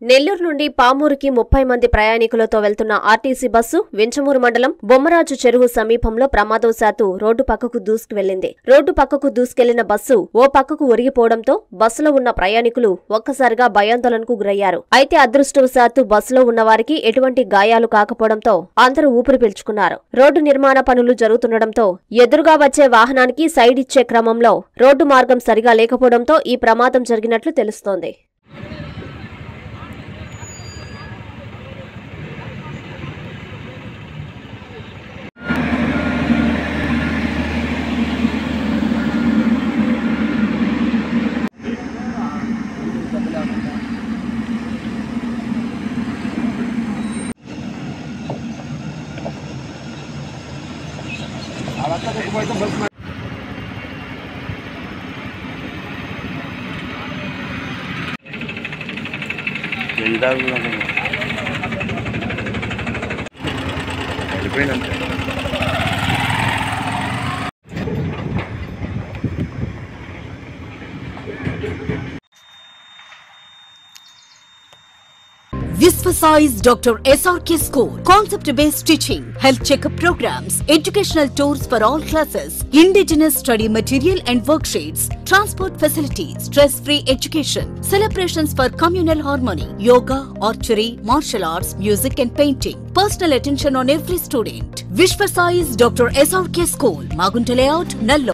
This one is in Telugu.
నెల్లూరు నుండి పామూరుకి ముప్పై మంది ప్రయాణికులతో వెళ్తున్న ఆర్టీసీ బస్సు వెంచమూరు మండలం బొమ్మరాజు చెరువు సమీపంలో ప్రమాదవశాత్తు రోడ్డు పక్కకు దూసుకువెళ్లింది రోడ్డు పక్కకు దూసుకెళ్లిన బస్సు ఓ పక్కకు ఒరిగిపోవడంతో బస్సులో ఉన్న ప్రయాణికులు ఒక్కసారిగా భయాందోళనకు గురయ్యారు అయితే అదృష్టవశాత్తు బస్సులో ఉన్న వారికి ఎటువంటి గాయాలు కాకపోవడంతో అందరూ ఊపిరి పీల్చుకున్నారు రోడ్డు నిర్మాణ పనులు జరుగుతుండటంతో ఎదురుగా వచ్చే వాహనానికి సైడ్ ఇచ్చే క్రమంలో రోడ్డు మార్గం సరిగా లేకపోవడంతో ఈ ప్రమాదం జరిగినట్లు తెలుస్తోంది వెళ్దాం వెళ్ళిపోయిందంటే Visvasize Dr. SRK School. Concept based teaching, health checkup programs, educational tours for all classes, indigenous study material and worksheets, transport facilities, stress free education, celebrations for communal harmony, yoga, archery, martial arts, music and painting. Personal attention on every student. Vishvasize Dr. SRK School. Magunta Layout, Nallo.